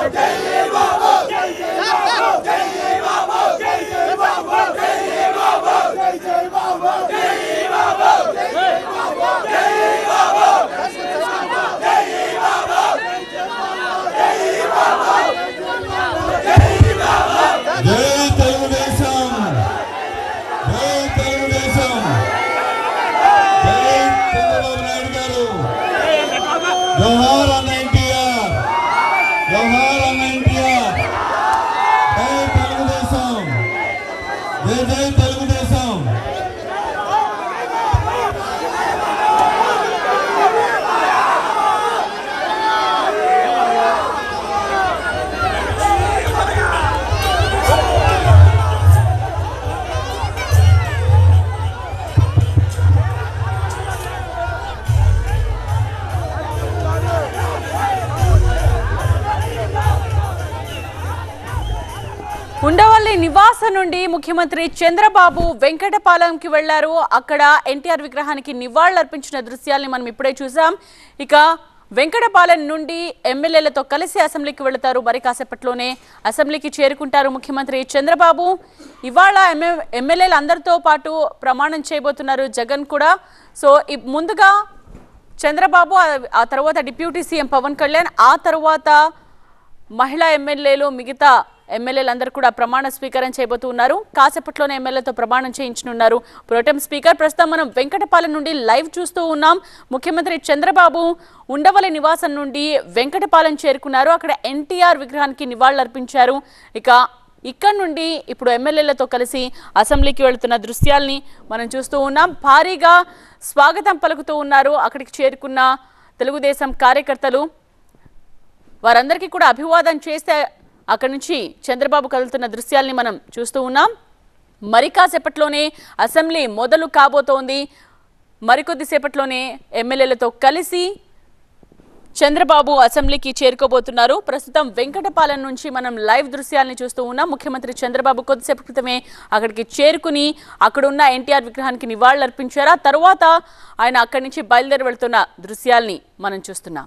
జై తెలుగుదేశం జై తెలుగుదేశం జై చంద్రబాబు నాయుడు గారు జవహర్ అన్న ఎన్టీఆర్ జవహర్ అన్న ఎన్టీఆర్ జై తెలుగుదేశం జై జై తెలుగుదేశం ఉండవల్లి నివాసం నుండి ముఖ్యమంత్రి చంద్రబాబు వెంకటపాలెంకి వెళ్లారు అక్కడ ఎన్టీఆర్ విగ్రహానికి నివాళులర్పించిన దృశ్యాల్ని మనం ఇప్పుడే చూసాం ఇక వెంకటపాలెం నుండి ఎమ్మెల్యేలతో కలిసి అసెంబ్లీకి వెళతారు మరి కాసేపట్లోనే అసెంబ్లీకి చేరుకుంటారు ముఖ్యమంత్రి చంద్రబాబు ఇవాళ ఎమ్మె ఎమ్మెల్యేలు అందరితో పాటు ప్రమాణం చేయబోతున్నారు జగన్ కూడా సో ఇ- ముందుగా చంద్రబాబు ఆ- ఆ తర్వాత డిప్యూటీ సీఎం పవన్ కళ్యాణ్ ఆ తర్వాత మహిళా ఎమ్మెల్యేలు మిగతా ఎమ్మెల్యేలు అందరూ కూడా ప్రమాణ స్వీకారం చేయబోతూ ఉన్నారు కాసేపట్లోనే ఎమ్మెల్యేతో ప్రమాణం చేయించనున్నారు ప్రోటెం స్పీకర్ ప్రస్తుతం మనం వెంకటపాలెం నుండి లైవ్ చూస్తూ ఉన్నాం ముఖ్యమంత్రి చంద్రబాబు ఉండవల్లి నివాసం నుండి వెంకటపాలెం చేరుకున్నారు అక్కడ ఎన్టీఆర్ విగ్రహానికి నివాళులర్పించారు ఇక ఇక్కడ నుండి ఇప్పుడు ఎమ్మెల్యేలతో కలిసి అసెంబ్లీకి వెళుతున్న దృశ్యాల్ని మనం చూస్తూ ఉన్నాం భారీగా స్వాగతం పలుకుతూ ఉన్నారు అక్కడికి చేరుకున్న తెలుగుదేశం కార్యకర్తలు వారందరికీ కూడా అభివాదం చేస్తే అక్కడి నుంచి చంద్రబాబు కదులుతున్న దృశ్యాల్ని మనం చూస్తూ ఉన్నాం మరి కాసేపట్లోనే అసెంబ్లీ మొదలు కాబోతోంది మరికొద్ది సేపట్లోనే ఎమ్మెల్యేలతో కలిసి చంద్రబాబు అసెంబ్లీకి చేరుకోబోతున్నారు ప్రస్తుతం వెంకటపాలెం నుంచి మనం లైవ్ దృశ్యాల్ని చూస్తూ ఉన్నాం ముఖ్యమంత్రి చంద్రబాబు కొద్దిసేపు క్రితమే అక్కడికి చేరుకుని అక్కడున్న ఎన్టీఆర్ విగ్రహానికి నివాళులర్పించారు ఆ తర్వాత ఆయన అక్కడి నుంచి బయలుదేరి వెళ్తున్న దృశ్యాల్ని మనం చూస్తున్నాం